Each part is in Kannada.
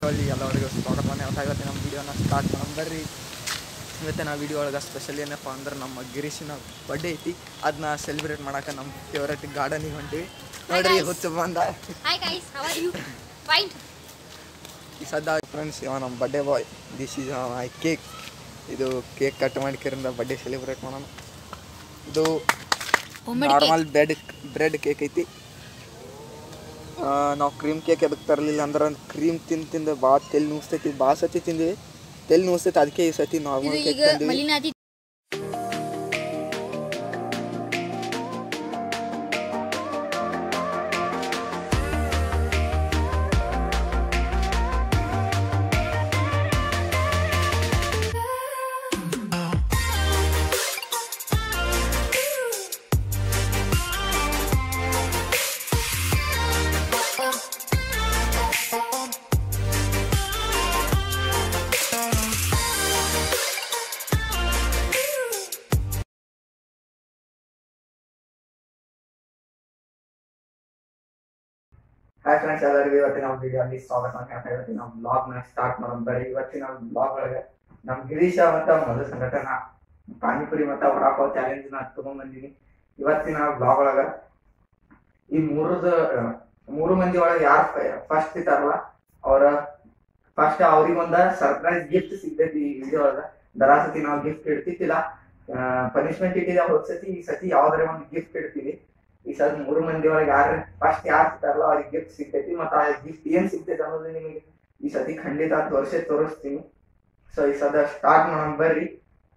ಅಲ್ಲಿ ಎಲ್ಲರಿಗೂ ಸ್ವಾಗತ ಅಂತ ಇವತ್ತಿನ ನಮ್ಮ ವಿಡಿಯೋನ ಸ್ಟಾರ್ಟ್ ಮಾಡೋಣ ಬರ್ರಿ ಇವತ್ತಿನ ವಿಡಿಯೋ ಒಳಗೆ ಸ್ಪೆಷಲ್ ಏನಪ್ಪ ಅಂದ್ರೆ ನಮ್ಮ ಗಿರೀಶಿನ ಬರ್ಡೇ ಐತಿ ಅದನ್ನ ಸೆಲೆಬ್ರೇಟ್ ಮಾಡಕ್ಕೆ ನಮ್ಮ ಫೇವ್ರೇಟ್ ಗಾರ್ಡನಿಗೆ ಹೊಂಟಿವಿ ನೋಡ್ರಿ guys. ಹುಚ್ಚು ಬಂದ Hi guys, how are you? Fine. ಈ ಸದ್ದ ಫ್ರೆಂಡ್ಸ್ ಇವ ನಮ್ಮ birthday boy this is I cake ಇದು ಕೇಕ್ ಕಟ್ ಮಾಡಿಕರಿಂದ ಬರ್ಡೇ ಸೆಲೆಬ್ರೇಟ್ ಮಾಡೋಣ ಇದು Homemade normal bread bread cake ಐತಿ ನಾವು ಕ್ರೀಮ್ ಕೇಕ್ ಎದಕ್ಕೆ ತರಲಿಲ್ಲ ಅಂದ್ರೆ ಕ್ರೀಮ್ ತಿಂದು ತಿಂದು ಭಾಳ ತೆಲ್ ನುಸ್ತೈತಿ ಭಾಳ ಸತಿ ತಿಂದಿವಿ ತೆಲ್ ನುಸ್ತೈತಿ ಅದಕ್ಕೆ ಈ ಸತಿ ಇದು ನಾರ್ಮಲ್ ಕೇಕ್ ಈಗ ತಂದಿವಿ ಮಲಿನಾತಿ ಹಾಯ್ ಫ್ರೆಂಡ್ಸ್ ಎಲ್ಲರಿಗೂ ಇವತ್ತಿನ ನಮ್ಮ ವಿಡಿಯೋ ಅಲ್ಲಿ ಸ್ವಾಗತ ಅಂತ ಹೇಳ್ತಾ ಇವತ್ತಿನ ನಮ್ಮ ಬ್ಲಾಗ್ ನ ಸ್ಟಾರ್ಟ್ ಮಾಡೋಣ ಬರೀ ಇವತ್ತಿನ ಬ್ಲಾಗ್ ಒಳಗೆ ನಮ್ಮ ಗಿರೀಶ ಮತ್ತ ಮಧು ಸಂಘಟನ ಪಾನಿಪುರಿ ಮತ್ತ ವಡಾಪಾವ್ ಚಾಲೆಂಜ್ ನ ತಗೊಂಡ್ ಬಂದೀನಿ ಇವತ್ತಿನ ಬ್ಲಾಗ್ ಒಳಗ ಈ ಮೂರದ ಮೂರು ಮಂದಿ ಒಳಗೆ ಯಾರು ಫಸ್ಟ್ ಇದ್ದಾರಲ್ಲ ಅವರ ಫಸ್ಟ್ ಅವ್ರಿಗೆ ಒಂದ ಸರ್ಪ್ರೈಸ್ ಗಿಫ್ಟ್ ಸಿಗ್ತೈತಿ ಈ ವಿಡಿಯೋ ಒಳಗ ದರಾ ಸತಿ ನಾವು ಗಿಫ್ಟ್ ಇಡ್ತಿದ್ದಿಲ್ಲ ಪನಿಷ್ಮೆಂಟ್ ಇಟ್ಟಿದ್ದ ಹೋದ್ ಸತಿ ಈ ಸತಿ ಯಾವ್ದಾರ ಒಂದು ಗಿಫ್ಟ್ ಇಡ್ತೀವಿ ಈ ಸಲ ಮೂರು ಮಂದಿ ಒಳಗೆ ಯಾರು ಫಸ್ಟ್ ಯಾರು ಸಿಗ್ತಾರಲ್ಲ ಅವ್ರಿಗೆ ಗಿಫ್ಟ್ ಸಿಗ್ತೈತಿ ಮತ್ತೆ ಆ ಗಿಫ್ಟ್ ಏನ್ ಸಿಗ್ತೈತಿ ಅನ್ನೋದು ನಿಮಗೆ ಈ ಸತಿ ಖಂಡಿತ ತೋರಿಸೇ ತೋರಿಸ್ತೀನಿ ಸೊ ಈ ಸದ ಸ್ಟಾರ್ಟ್ ಮಾಡೋಣ ಬರ್ರಿ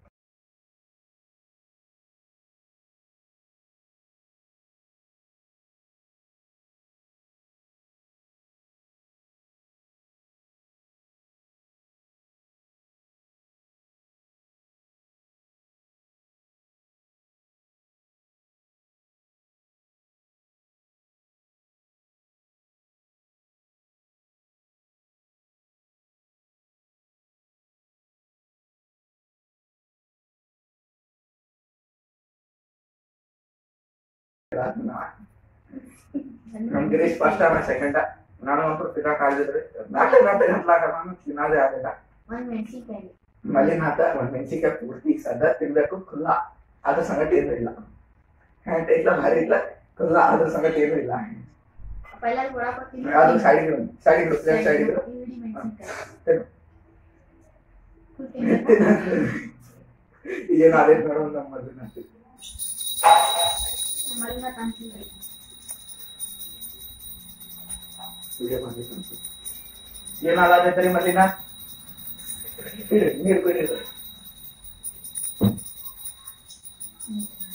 ನಮ್ ಗಿರೀಶ್ ಫಸ್ಟ್ ಆಮೇಲೆ ಸೆಕೆಂಡ್ ನಾನು ಒಂಥರ ತಿನ್ನಕ್ ಆಗಿದ್ರೆ ನಾಟಕ ನಾಟಕ ಹತ್ಲಾಕ ನಾನು ತಿನ್ನೋದೇ ಆಗಿಲ್ಲ ಒಂದ್ ಮೆಣಸಿನ್ಕಾಯಿ ಮಲ್ಲಿನ ಹಾಕ ಒಂದ್ ಮೆಣಸಿನ್ಕಾಯಿ ಪೂರ್ತಿ ಸದ್ದ ತಿನ್ಬೇಕು ಖುಲ್ಲ ಅದ್ರ ಸಂಗತಿ ಏನೂ ಇಲ್ಲ ಹ್ಯಾಂಡ್ ಇಲ್ಲ ಭಾರಿ ಇಲ್ಲ ಖುಲ್ಲ ಅದ್ರ ಸಂಗತಿ ಏನೂ ಇಲ್ಲ ಪೈಲ ಕೊಡಾಕೋತೀನಿ ಅದು ಸೈಡ್ ಸೈಡ್ ಲೆಫ್ಟ್ ಸೈಡ್ ಮೆಣಸಿನ್ಕಾಯಿ ಈಗೇನು ಅದೇ ನೋಡೋದು ನಮ್ಮ ಮಲ್ಲಿನ ಮಲಿನ ಕಾಣ್ತಿಲ್ಲ ವಿಡಿಯೋ ಬಂದಿತ್ತು ಏನಾಗತ್ತೈತ್ರಿ ಮಲ್ಲಿನ ನೀರು ಕುಡಿಯೋದು